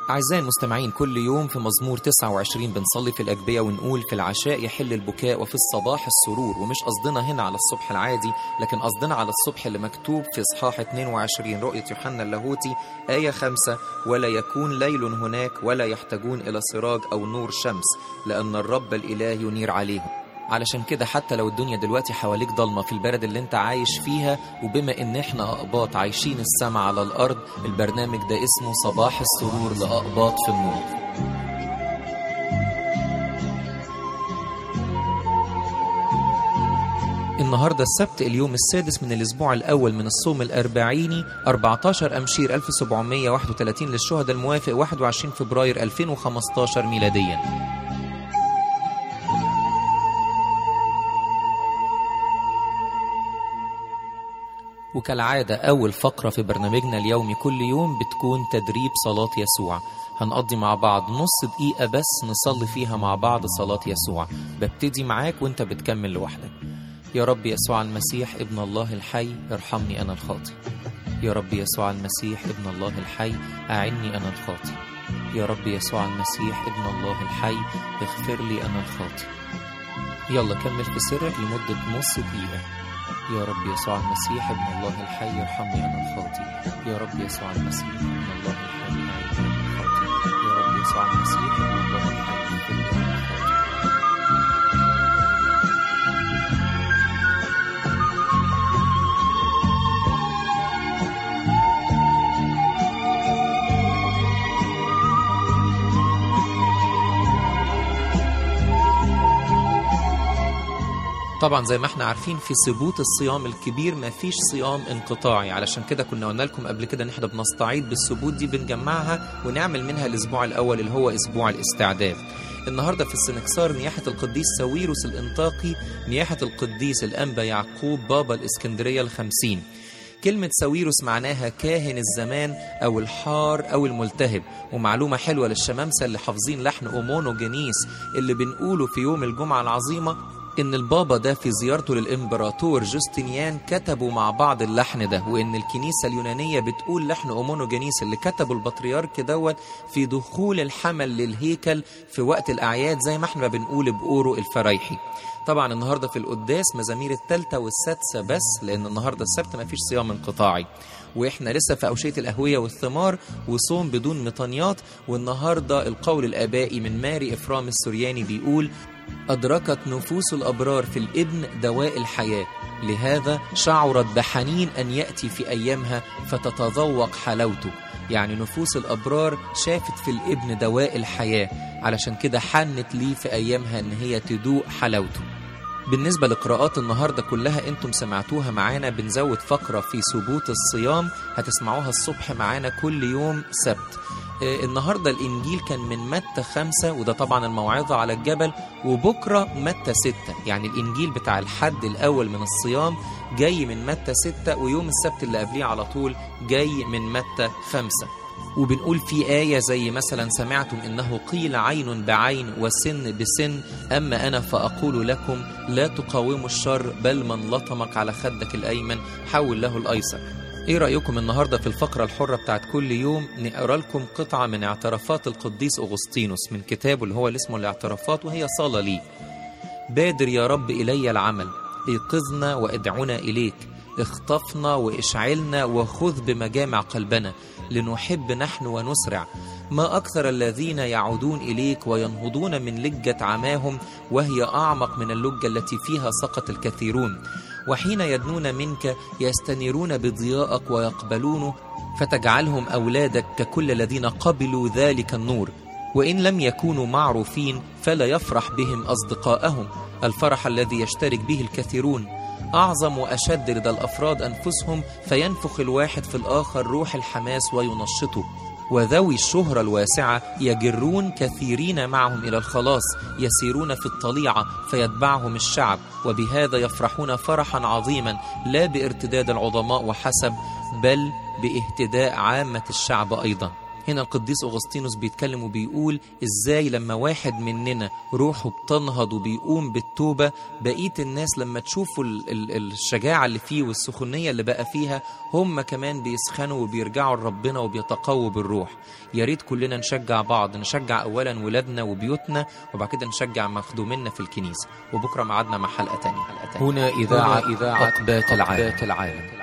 أعزائي المستمعين كل يوم في مزمور 29 بنصلي في الأجبية ونقول في العشاء يحل البكاء وفي الصباح السرور ومش قصدنا هنا على الصبح العادي لكن قصدنا على الصبح اللي مكتوب في إصحاح 22 رؤية يوحنا اللاهوتي آية 5 ولا يكون ليل هناك ولا يحتاجون إلى سراج أو نور شمس لأن الرب الإله ينير عليهم علشان كده حتى لو الدنيا دلوقتي حواليك ضلمة في البلد اللي انت عايش فيها وبما ان احنا اقباط عايشين السما على الارض البرنامج ده اسمه صباح السرور لاقباط في النور النهاردة السبت اليوم السادس من الأسبوع الأول من الصوم الأربعيني 14 أمشير 1731 للشهداء الموافق 21 فبراير 2015 ميلادياً وكالعادة أول فقرة في برنامجنا اليومي كل يوم بتكون تدريب صلاة يسوع هنقضي مع بعض نص دقيقة بس نصلي فيها مع بعض صلاة يسوع ببتدي معاك وانت بتكمل لوحدك يا رب يسوع المسيح ابن الله الحي ارحمني أنا الخاطي يا رب يسوع المسيح ابن الله الحي أعني أنا الخاطي يا رب يسوع المسيح ابن الله الحي اغفر لي أنا الخاطي يلا كمل في سرك لمدة نص دقيقة يا رب يسوع المسيح ابن الله الحي ارحمني انا الخاطي يا رب يسوع المسيح ابن الله الحي اعني انا الخاطي يا رب يسوع المسيح ابن الله الحي اغفر لي انا الخاطي طبعا زي ما احنا عارفين في ثبوت الصيام الكبير ما فيش صيام انقطاعي علشان كده كنا قلنا لكم قبل كده ان احنا بنستعيد بالثبوت دي بنجمعها ونعمل منها الاسبوع الاول اللي هو اسبوع الاستعداد النهارده في السنكسار نياحة القديس ساويروس الانطاقي نياحة القديس الانبا يعقوب بابا الاسكندرية الخمسين كلمة ساويروس معناها كاهن الزمان أو الحار أو الملتهب ومعلومة حلوة للشمامسة اللي حافظين لحن أومونو جنيس اللي بنقوله في يوم الجمعة العظيمة إن البابا ده في زيارته للإمبراطور جوستنيان كتبوا مع بعض اللحن ده وإن الكنيسة اليونانية بتقول لحن أومونوجينيس اللي كتبه البطريرك دوت في دخول الحمل للهيكل في وقت الأعياد زي ما احنا بنقول بأورو الفرايحي طبعا النهارده في القداس مزامير الثالثة والسادسة بس لأن النهارده السبت ما فيش صيام انقطاعي واحنا لسه في أوشية الأهوية والثمار وصوم بدون مطانيات والنهارده القول الآبائي من ماري إفرام السورياني بيقول أدركت نفوس الأبرار في الابن دواء الحياة لهذا شعرت بحنين أن يأتي في أيامها فتتذوق حلاوته يعني نفوس الأبرار شافت في الابن دواء الحياة علشان كده حنت ليه في أيامها أن هي تدوق حلاوته بالنسبة لقراءات النهاردة كلها انتم سمعتوها معانا بنزود فقرة في ثبوت الصيام هتسمعوها الصبح معانا كل يوم سبت النهارده الانجيل كان من متى خمسة وده طبعا الموعظة على الجبل وبكرة متى ستة يعني الانجيل بتاع الحد الاول من الصيام جاي من متى ستة ويوم السبت اللي قبليه على طول جاي من متى خمسة وبنقول في آية زي مثلا سمعتم إنه قيل عين بعين وسن بسن أما أنا فأقول لكم لا تقاوموا الشر بل من لطمك على خدك الأيمن حول له الأيسر ايه رأيكم النهاردة في الفقرة الحرة بتاعت كل يوم نقرا لكم قطعة من اعترافات القديس أغسطينوس من كتابه اللي هو اللي اسمه الاعترافات وهي صالة ليه بادر يا رب إلي العمل ايقظنا وادعونا إليك اخطفنا واشعلنا وخذ بمجامع قلبنا لنحب نحن ونسرع ما أكثر الذين يعودون إليك وينهضون من لجة عماهم وهي أعمق من اللجة التي فيها سقط الكثيرون وحين يدنون منك يستنيرون بضيائك ويقبلونه فتجعلهم أولادك ككل الذين قبلوا ذلك النور وإن لم يكونوا معروفين فلا يفرح بهم أصدقاءهم الفرح الذي يشترك به الكثيرون أعظم وأشد لدى الأفراد أنفسهم فينفخ الواحد في الآخر روح الحماس وينشطه وذوي الشهرة الواسعة يجرون كثيرين معهم إلى الخلاص يسيرون في الطليعة فيتبعهم الشعب وبهذا يفرحون فرحا عظيما لا بارتداد العظماء وحسب بل باهتداء عامة الشعب أيضا هنا القديس أغسطينوس بيتكلم وبيقول إزاي لما واحد مننا روحه بتنهض وبيقوم بالتوبة بقية الناس لما تشوفوا ال- ال- الشجاعة اللي فيه والسخونية اللي بقى فيها هم كمان بيسخنوا وبيرجعوا لربنا وبيتقووا بالروح يا ريت كلنا نشجع بعض نشجع أولا ولادنا وبيوتنا وبعد كده نشجع مخدومينا في الكنيسة وبكرة معادنا مع حلقة تانية حلقة تانية هنا إذاعة هنا إذاعة أقبات العالم العالم